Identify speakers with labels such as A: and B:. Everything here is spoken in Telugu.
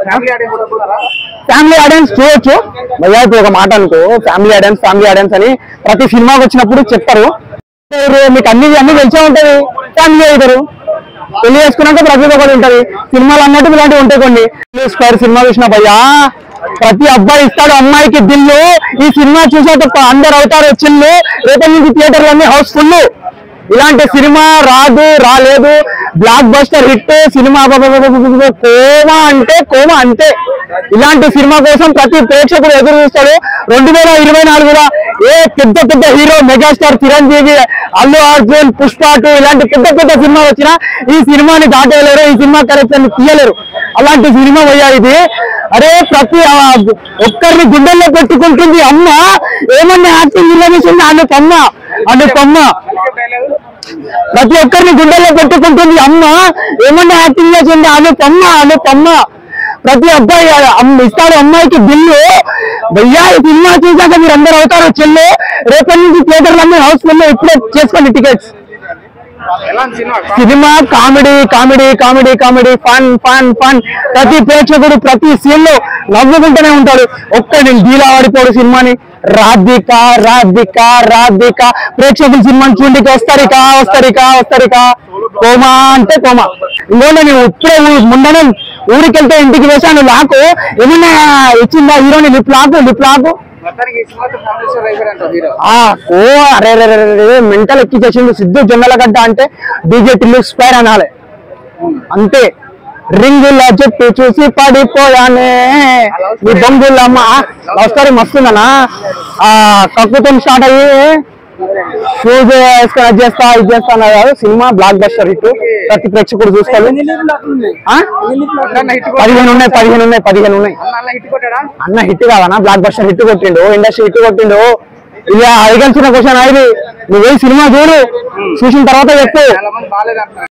A: ఫ్యామిలీ ఆడియన్స్ కూడా చూడరా?
B: ఫ్యామిలీ ఆడియన్స్ చూడొచ్చు భయ్యా ఇప్పుడు ఒక మాట అనుకో ఫ్యామిలీ ఆడియన్స్ ఫ్యామిలీ ఆడియన్స్ అని ప్రతి సినిమాకి వచ్చినప్పుడు చెప్తారు ఎవరు మీకు అన్ని అన్ని తెలిసే ఉంటది ఫ్యామిలీ అవుతారు పెళ్లి చేసుకున్నాక ప్రతి ఒక్కటి ఉంటది సినిమాలు అన్నట్టు ఇలాంటివి ఉంటాయి కొన్ని స్క్వేర్ సినిమా చూసిన భయ్యా ప్రతి అబ్బాయి ఇస్తాడు అమ్మాయికి దిల్లు ఈ సినిమా చూసాక అందరు అవుతారు చిల్లు రేపటి నుంచి థియేటర్లన్నీ హౌస్ఫుల్ ఇలాంటి సినిమా రాదు రాలేదు బ్లాక్ బస్టర్ హిట్ సినిమా అబ్బబ్బబ్బబ్బబ్బ, కోమా అంటే కోమ అంతే ఇలాంటి సినిమా కోసం ప్రతి ప్రేక్షకుడు ఎదురు చూస్తాడు రెండు వేల ఇరవై నాలుగులో ఏ పెద్ద పెద్ద hero megastar Chiranjeevi Allu Arjun Pushpa two ఇలాంటి పెద్ద పెద్ద సినిమా వచ్చినా ఈ సినిమాని దాటేయలేరు ఈ సినిమా కరెక్షన్ తీయలేరు అలాంటి సినిమా పోయా ఇది అరే ప్రతి ఆ, ఒక్కరిని గుండెల్లో పెట్టుకుంటుంది అమ్మ ఏమన్నా యాక్టింగ్ నిలవేసింది అను కొమ్మ అను కొమ్మ ప్రతి ఒక్కరిని గుండెల్లో పెట్టుకుంటుంది అమ్మ ఏమన్నా యాక్టింగ్ చేసింది అను కొమ్మ అను కొమ్మ ప్రతి అబ్బాయి అమ్మ ఇస్తాడు అమ్మాయికి బిల్లు భయ్యా ఈ సినిమా చూసాక మీరు అందరు అవుతారు చెల్లు రేపటి నుంచి థియేటర్లన్నీ హౌస్ఫుల్ ఇప్పుడే చేసుకోండి టికెట్స్
A: ఎలాంటి cinema
B: cinema comedy comedy comedy comedy fun fun fun ప్రతి ప్రేక్షకుడు ప్రతి సీన్ లో నవ్వుకుంటూనే ఉంటాడు ఒక్క నేను డీలా ఆడిపోడు సినిమాని రాధిక రాధిక రాధిక ప్రేక్షకులు సినిమాని చూడడానికి వస్తారిక వస్తారిక వస్తారిక కోమా అంటే కోమా ఇంకో నేను ఇప్పుడే ఊ- మొన్ననే ఊరికి వెళ్తే ఇంటికి వేసాను లాకు ఏమన్నా ఇచ్చిందా హీరోని లిప్ లాకు లిప్ లాకు
A: మొత్తానికి ఈ సినిమాతో ఫ్యామిలీ స్టార్ అయిపోయారంట హీరో
B: ఆ ఓ అరే అరే అరే, అరే, అరే మెంటల్ ఎక్కించేసింది సిద్ధు జొన్నలగడ్డ అంటే డీజే టిల్లు స్పైర్ అనాలి అంతే రింగుల చెట్టు చూసి పడిపోయానే ఈ బొంగులమ్మ లవ్ స్టోరీ మస్తుందనా ఆ కక్కుతో స్టార్ట్ అయ్యి షూజ్ వేసుకొని అది చేస్తా ఇది చేస్తా అన్నారు కాదు సినిమా బ్లాక్ బస్టర్ హిట్ ప్రతి ప్రేక్షకుడు చూసుకోవాలి ఆ?
A: అన్న హిట్
B: పదిహేను ఉన్నాయి పదిహేను ఉన్నాయి పదిహేను ఉన్నాయి
A: అన్న హిట్ కొట్టాడా
B: అన్న హిట్ కాదన్నా బ్లాక్ బస్టర్ హిట్ కొట్టిండు ఇండస్ట్రీ హిట్ కొట్టిండు ఇక అడగాల్సిన క్వశ్చన్ అది నువ్వే సినిమా చూడు చూసిన తర్వాత చెప్పు
A: చాలా మంది బాగాలేదు అంటున్నారు